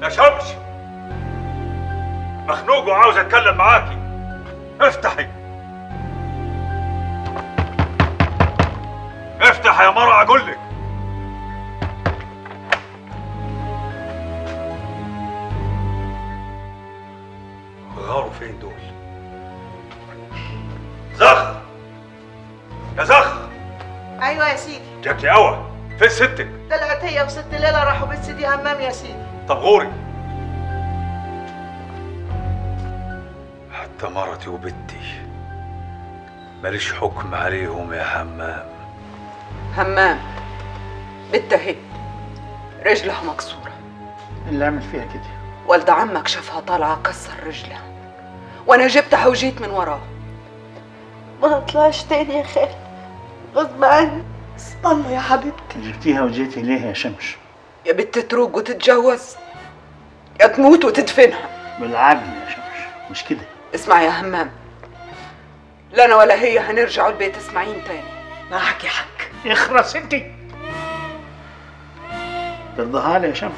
يا شمس مخنوق وعاوز اتكلم معاكي افتحي افتح يا مرة اقول لك غاروا فين دول زخ يا زخ ايوه يا سيدي جاكي قوى فين ستك طلعت هي وست ليلى راحوا بيت سيدي همام يا سيدي طب غوري حتى مرتي وبنتي ماليش حكم عليهم يا حمام همام بنت اهي رجلها مكسورة اللي عمل فيها كده والد عمك شافها طالعة كسر رجلها وانا جبتها وجيت من وراه ما اطلعش تاني يا خال غصب عني اسم الله يا حبيبتي جبتيها وجيتي ليه يا شمس يا بنت تروج وتتجوز يا تموت وتدفنها بالعقل يا شمس مش كده اسمع يا همام لا انا ولا هي هنرجعوا البيت اسماعيل تاني معك يا حاج اخرس انت ترضاها لي يا شمس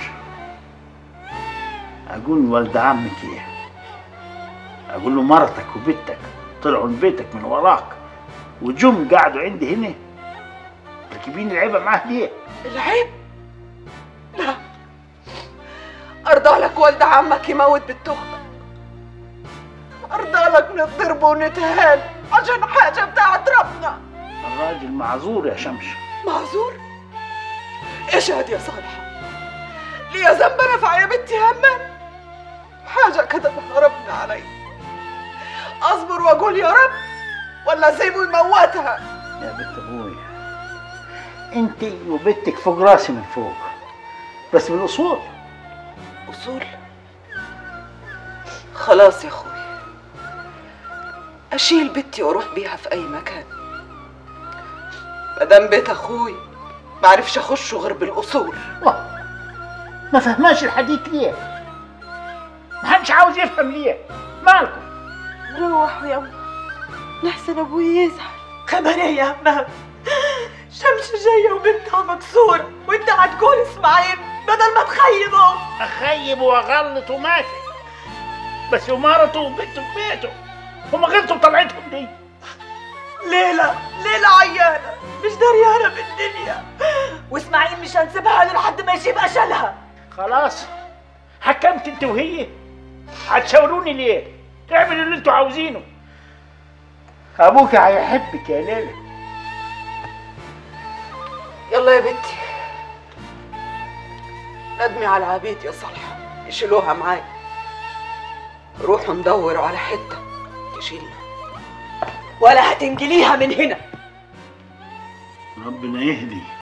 اقول والد عمك ايه اقول له مرتك وبنتك طلعوا من بيتك من وراك وجم قعدوا عندي هنا راكبين العيبه معاه ليه العيب لا ارضى لك والد عمك يموت بالتهمة ارضى لك نضرب ونتهان عشان حاجة بتاعت ربنا الراجل معذور يا شمس معذور اشهد يا صالحة ليا ذنب نفع يا بنتي همام حاجة كتبها ربنا علي اصبر واقول يا رب ولا سيبه يموتها يا بنت ابوي انت وبنتك فوق راسي من فوق بس بالاصول اصول خلاص يا اخوي اشيل بنتي واروح بيها في اي مكان مادام بيت اخوي معرفش اخشه غير بالاصول الله ما فهماش الحديث ليه ما حدش عاوز يفهم ليه مالكم روح يا لحسن ابوي يزعل كمان إيه يا همام شمس جايه وبنتها مكسوره وانت هتقول اسماعيل بدل ما تخيبه اخيب واغلط وماشي بس ومرته وبنته في بيته هم غلطوا بطلعتهم دي ليلى ليلى عيانه مش دريانه بالدنيا واسماعيل مش هنسيبها لحد ما يجيب اجلها خلاص حكمت انت وهي هتشاوروني ليه اعملوا اللي انتوا عاوزينه ابوك هيحبك يا ليلى يلا يا بنتي ندمي على العبيد يا صالحة يشيلوها معايا روحوا ندوروا على حتة تشيلنا ولا هتنجليها من هنا ربنا يهدي